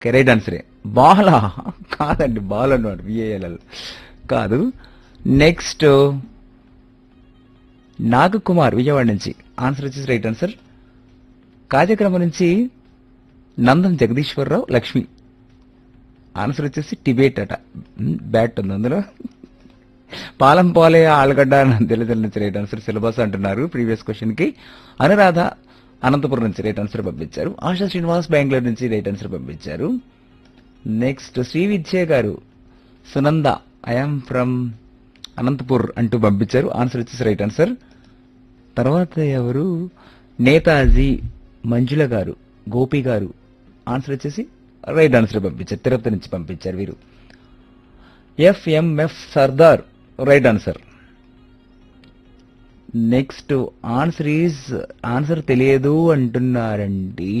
right ఆన్సరే Bala కాదండి ball అన్నమాట విఏఎల్ఎల్ కాదు నెక్స్ట్ నాగకుమార్ విజయవాడ నుంచి ఆన్సర్ వచ్చేసి రైట్ ఆన్సర్ కార్యక్రమం నుంచి నందం జగదీశ్వరరావు లక్ష్మి ఆన్సర్ వచ్చేసి టిబేట్ అట మ్, బ్యాట్ ఉంది అందులో పాలం పోలే ఆలుగడ్డ అని తెలుగు నుంచి రైట్ ఆన్సర్ సిలబస్ అంటున్నారు ప్రీవియస్ క్వశ్చన్ కి అనురాధ అనంతపురం నుంచి రైట్ ఆన్సర్ పంపించారు ఆశా శ్రీనివాస్ బెంగళూరు నుంచి రైట్ ఆన్సర్ పంపించారు next Sri Vidya garu Sunanda I'm from Anantapur అంటూ పంపించారు ఆన్సర్ వచ్చేసి రైట్ ఆన్సర్ తర్వాత ఎవరు నేతాజీ మంజుల గారు గోపి గారు ఆన్సర్ వచ్చేసి రైట్ ఆన్సర్ పంపించారు తిరుపతి నుంచి పంపించారు వీరు FMF Sardar right answer next answer is answer తెలియదు అంటున్నారండి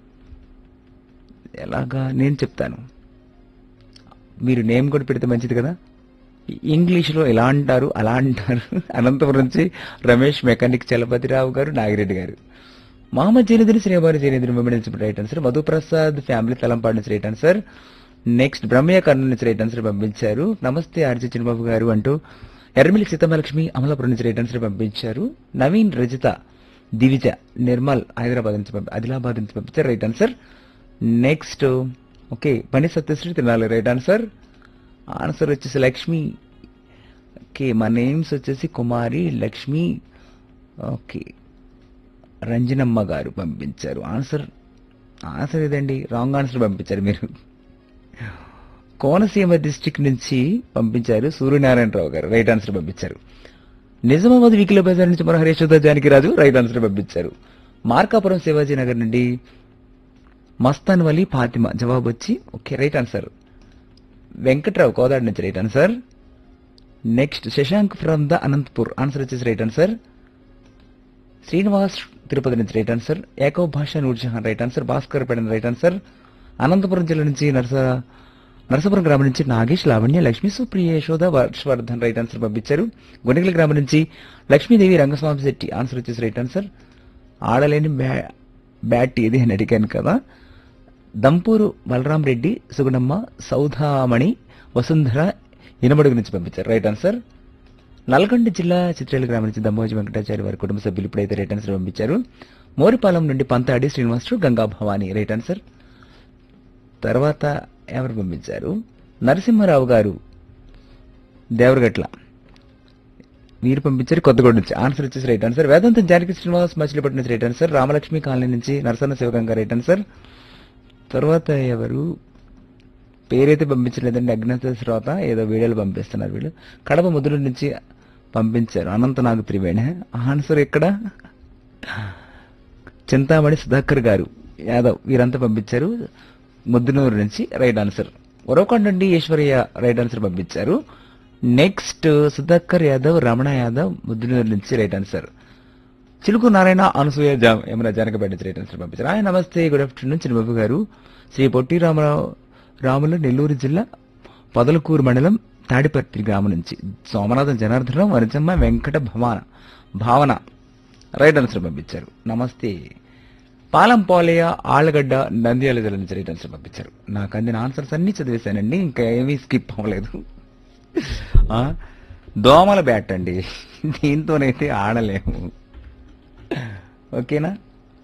ఎలాగా నేను చెప్తాను మీరు నేమ్ కూడా పెడితే మంచిది కదా ఇంగ్లీష్లో ఎలా అంటారు అలా అంటారు అనంతపురం నుంచి రమేష్ మెకానిక్ చలపతిరావు గారు నాగిరెడ్డి గారు మహమ్మద్ జైనుద్దీన్ శ్రీవారి జైనుద్దీన్ వెంబడి నుంచి right answer Madhuprasad family Talampadu నుంచి right answer next Brahmaiah Kurnool నుంచి రైట్ ఆన్సర్ పంపించారు నమస్తే ఆర్జీ చిన్నబాబు గారు అంటూ ఎర్రమిల్లి సీతమ్మలక్ష్మి అమలాపురం నుంచి రైట్ ఆన్సర్ పంపించారు నవీన్ రజిత దివిజ నిర్మల్ హైదరాబాద్ నుంచి పంపి ఆదిలాబాద్ నుంచి పంపించారు రైట్ ఆన్సర్ నెక్స్ట్ ఓకే పని సత్యశ్రీ తినాలి రైట్ ఆన్సర్ ఆన్సర్ వచ్చేసి లక్ష్మి ఓకే మా నేమ్స్ వచ్చేసి కుమారి లక్ష్మి ఓకే రంజనమ్మ గారు పంపించారు ఆన్సర్ ఆన్సర్ ఇదండి రాంగ్ ఆన్సర్ పంపించారు మీరు కోనసీమ డిస్టిక్ నుంచి పంపించారు సూర్యనారాయణరావు గారు రైట్ ఆన్సర్ పంపించారు నిజామాబాద్ వీకిల బజార్ నుంచి మన హరీశ్వర జానకి రాజు రైట్ ఆన్సర్ పంపించారు మార్కాపురం శివాజీ నగర్ నుండి మస్తాన్ వలి ఫాతిమా జవాబు వచ్చి okay right answer Venkatrao Kodad నుంచి right answer next Shashank from the Anantapur answer వచ్చేసి రైట్ ఆన్సర్ శ్రీనివాస్ తిరుపతి నుంచి రైట్ ఆన్సర్ ఏకో Basha Noorjahan right answer Bhaskar Pedana right answer Anantapuram జిల్లా నుంచి నరస నరసాపురం గ్రామం నుంచి నాగేష్ లావణ్య లక్ష్మీ సుప్రియ యశోద వర్షవర్ధన్ రైట్ ఆన్సర్ పంపించారు గుండెగల గ్రామం నుంచి లక్ష్మీదేవి రంగస్వామి శెట్టి ఆన్సర్ వచ్చేసి రైట్ ఆన్సర్ ఆడలేని బ్యా బ్యాట్ ఇది అని అడిగాను కదా దంపూరు బలరాం రెడ్డి సుగుణమ్మ సౌధామణి వసుంధర ఇనమడుగు నుంచి పంపించారు రైట్ ఆన్సర్ నల్గొండ జిల్లా చిత్రేల గ్రామం నుంచి దమ్మోజి వెంకటాచారి వారి కుటుంబ సభ్యులు ఇప్పుడైతే రైట్ ఆన్సర్ పంపించారు మోరిపాలెం నుండి పంతాడి శ్రీనివాసుడు గంగా భవాని రైట్ ఆన్సర్ తర్వాత ఎవరు పంపించారు నరసింహారావు గారు దేవరగట్ల మీరు పంపించారు కొత్తగూడ నుంచి ఆన్సర్ వచ్చేసి రైట్ ఆన్సర్ వేదాంతం జానకి శ్రీనివాస్ మచిలీపట్నం నుంచి రైట్ ఆన్సర్ రామలక్ష్మి కాలనీ నుంచి నరసన్న శివగంగా రైట్ ఆన్సర్ తర్వాత ఎవరు పేరైతే పంపించలేదండి అజ్ఞాత శ్రోత ఏదో వీడియోలు పంపిస్తున్నారు వీళ్ళు కడప ముద్దుల నుంచి పంపించారు అనంత నాగు త్రివేణ ఆన్సర్ ఎక్కడ చింతామణి సుధాకర్ గారు యాదవ్ వీరంతా పంపించారు ముద్దునూరు నుంచి రైట్ ఆన్సర్ ఉరవకొండ నుండి ఈశ్వరయ్య రైట్ ఆన్సర్ పంపించారు నెక్స్ట్ సుధాకర్ యాదవ్ రమణ యాదవ్ ముద్దునూరు నుంచి రైట్ ఆన్సర్ చిలుకు నారాయణ అనసూయ జామ్ యమున జానకపేట నుంచి రైట్ ఆన్సర్ పంపించారు ఆయన నమస్తే గుడ్ ఆఫ్టర్నూన్ చిన్నబాబు గారు శ్రీ పొట్టి రామరావు రాములు నెల్లూరు జిల్లా పొదలకూరు మండలం తాడిపర్తి గ్రామం నుంచి సోమనాథం జనార్దనం వరజమ్మ వెంకట భవాన భావన రైట్ ఆన్సర్ పంపించారు నమస్తే పాలం పోలయ్య ఆళ్ళగడ్డ నంద్యాల జిల్లా నుంచి రైట్ ఆన్సర్ పంపించారు నాకు అందిన ఆన్సర్స్ అన్ని చదివేశానండి ఇంకా ఏమీ స్కిప్ అవ్వలేదు ఆ, దోమల బ్యాట్ అండి దీంతోనైతే ఆడలేము ఓకేనా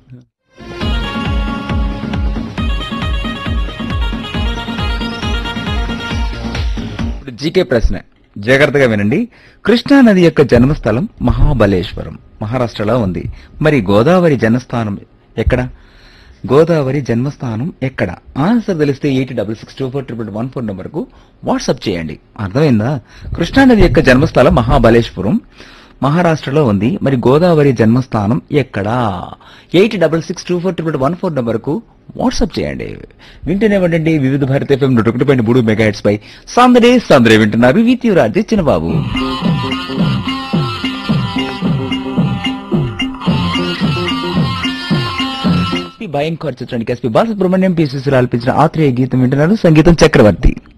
ఇప్పుడు జీకే ప్రశ్న జాగ్రత్తగా వినండి కృష్ణా నది యొక్క జన్మస్థలం మహాబలేశ్వరం మహారాష్ట్రలో ఉంది మరి గోదావరి జన్మస్థానం ఎక్కడ గోదావరి జన్మస్థానం ఎక్కడ ఆన్సర్ తెలిస్తే eight double six two four triple one four number కు వాట్సాప్ చేయండి అర్థమైందా కృష్ణా నది యొక్క జన్మస్థలం మహాబలేశ్వరం మహారాష్ట్రలో ఉంది మరి గోదావరి జన్మస్థానం ఎక్కడా eight double six two four triple one four number కు వాట్సాప్ చేయండి వింటూనే ఉండండి వివిధ భారత ఎఫ్ఎం నూట ఒకటి పాయింట్ మూడు మెగా హెడ్స్ పై సందడే సందడే వింటున్నారు విత్ రాజే చిన్నబాబు ఎస్పీ భయంకర్ చిత్రానికి ఎస్పీ బాలసుబ్రహ్మణ్యం పి సుశీల ఆలపించిన ఆత్రేయ గీతం వింటున్నారు సంగీతం చక్రవర్తి